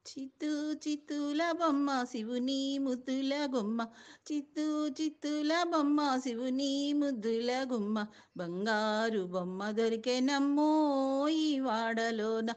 చిత్తూ చిత్తుల బొమ్మ శివుని ముద్దుల గుమ్మ చిత్తూ చిత్తుల బొమ్మ శివుని ముద్దుల గుమ్మ బంగారు బొమ్మ దొరికే నమ్మో ఈ వాడలోన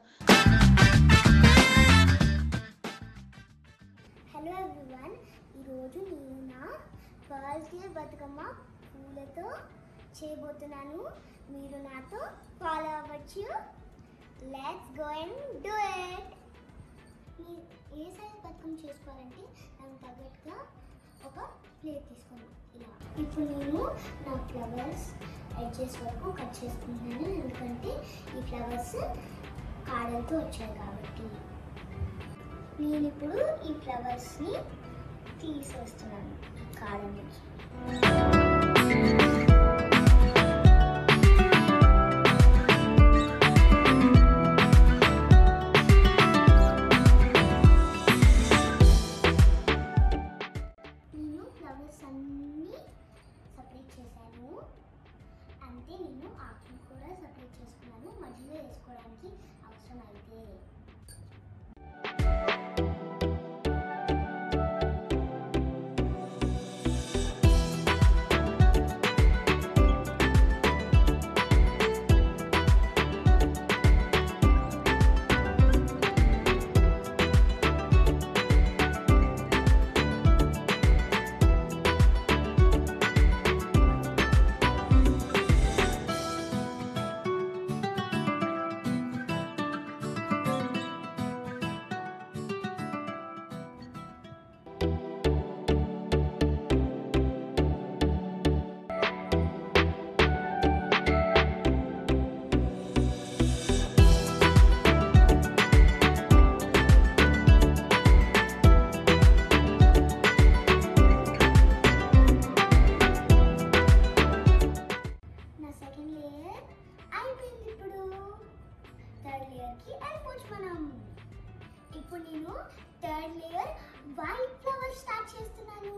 హలో ఎవ్రీవన్ ఈరోజు నేను నా ఫస్ట్ ఇయర్ బతుకమ్మ పూలతో చేయబోతున్నాను మీరు నాతో ఫాలో అవ్వచ్చు let's go and do it మీరు ఏ సైజ్ బతుకమ్మ చేసుకోవాలంటే దానికి తగ్గట్టుగా ఒక ప్లేట్ తీసుకోండి ఇలా ఇప్పుడు నేను నా ఫ్లవర్స్ ఎడ్జెస్ వరకు కట్ చేసుకుంటున్నాను ఎందుకంటే ఈ ఫ్లవర్స్ కాడలతో వచ్చాయి కాబట్టి నేను ఇప్పుడు ఈ ఫ్లవర్స్ని తీసేస్తున్నాను కాడ నుంచి నేను ఫ్లవర్స్ అన్నీ సపరేట్ చేశాను అంతే నేను ఆకులు కూడా సపరేట్ చేసుకున్నాను మధ్యలో వేసుకోవడానికి అవసరం అయితే నా సెకండ్ లేయర్ అయిపోయింది ఇప్పుడు థర్డ్ లేయర్కి అయిపోవచ్చు మనం ఇప్పుడు నేను third layer white flower start చేస్తున్నాను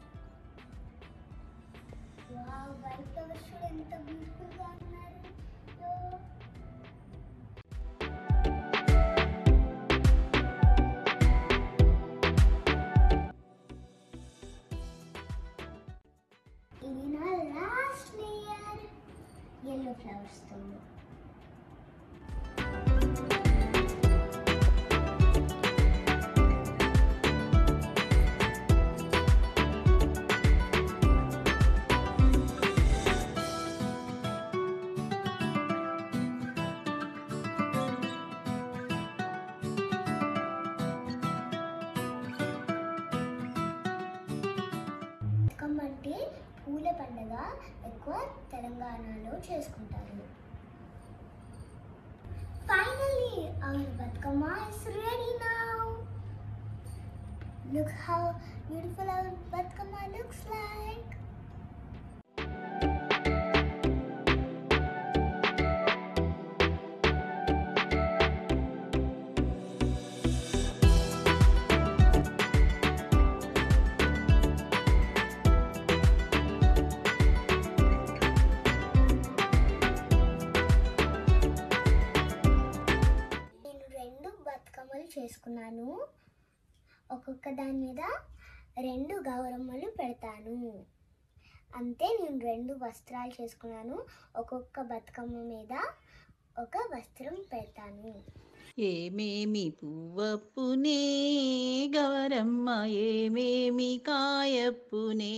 వావ్ వైట్ ఫ్లవర్స్ చూడ ఎంత బ్యూటిఫుల్ గా ఉన్నారు ఓ. ఇది నా లాస్ట్ లేయర్ ఎల్లో ఫ్లవర్స్ తో బతుకమ్మ అంటే పూల పండుగ ఎక్కువ తెలంగాణలో చేసుకుంటారు finally our Bathukamma is ready now look how beautiful our Bathukamma looks like నేను రెండు బతుకమ్మలు చేసుకున్నాను ఒక్కొక్క దాని మీద రెండు గౌరమ్మలు పెడతాను అంతే నేను రెండు వస్త్రాలు చేసుకున్నాను ఒక్కొక్క బతుకమ్మ మీద ఒక వస్త్రం పెడతాను ఏమేమి పువ్వప్పునే గవరమ్మ ఏమేమి కాయప్పునే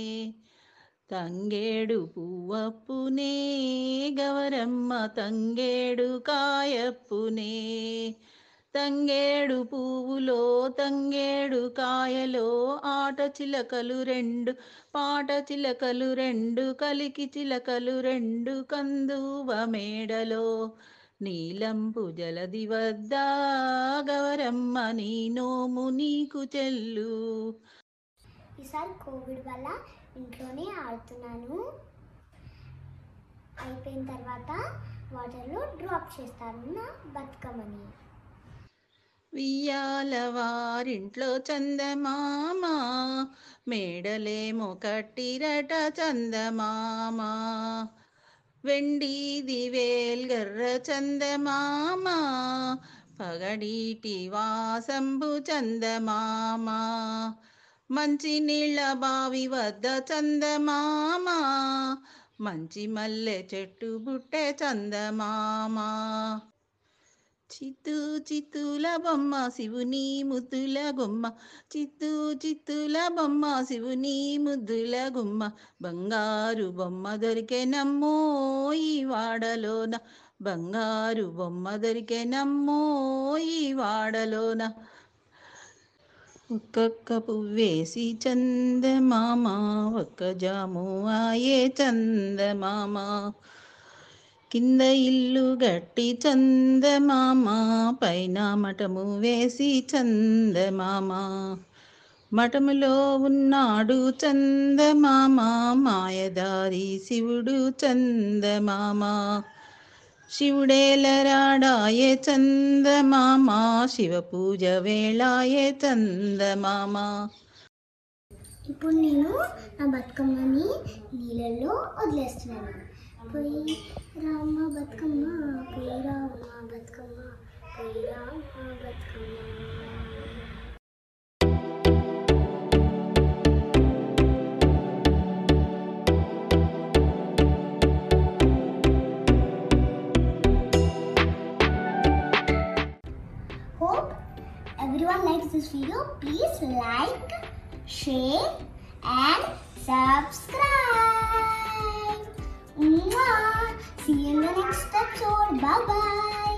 తంగేడు పువ్వప్పునే గవరమ్మ తంగేడు కాయప్పునే తంగేడు పువ్వులో తంగేడు కాయలో ఆట చిలకలు రెండు పాట చిలకలు రెండు కలికి చిలకలు రెండు కందువ మేడలో నీలంపు జలది వద్ద గవరమ్మ నీ నోము నీకు చెల్లు ఈసారి కోవిడ్ వల్ల ఇంట్లోనే ఆడుతున్నాను అయిపోయిన తర్వాత వాటర్లో డ్రాప్ చేస్తాను నా బతుకమ్మని వియ్యాల వారింట్లో చందమామ మేడలేమో కట్టిరట చందమామ వెండి దివేల్ గర్ర చందమామ పగడీటి వాసంబు చందమామ మంచి నీళ్ళ బావి వద్ద చందమామ మంచి మల్లె చెట్టు బుట్టె చందమామ చిత్తూ చిత్తుల బొమ్మ శివుని ముద్దుల గుమ్మ చిత్తూ చిత్తుల బొమ్మ శివుని ముద్దుల గుమ్మ బంగారు బొమ్మ దొరికే నమ్మో ఈ వాడలోన బంగారు బొమ్మ దొరికే నమ్మో ఈ వాడలోన ఒక్కొక్క పువ్వేసి చందమామ ఒక్క జాము ఆయే చందమామ కింద ఇల్లు గట్టి చందమామ పైన మఠము వేసి చందమామ మఠములో ఉన్నాడు చందమామ మాయదారి శివుడు చందమామ శివుడేలరాడాయే చందమామ శివ పూజ వేళాయే చందమామ ఇప్పుడు నేను నా బతుకమ్మని నీళ్ళల్లో వదిలేస్తున్నాను పోయి రామ్మ బతుకమ్మ పోయి రామ్మ బతుకమ్మ పోయి రామ్మ Bathukamma Hope everyone likes this video. Please like, share, and subscribe. Mwah! See you in the next episode. Bye bye.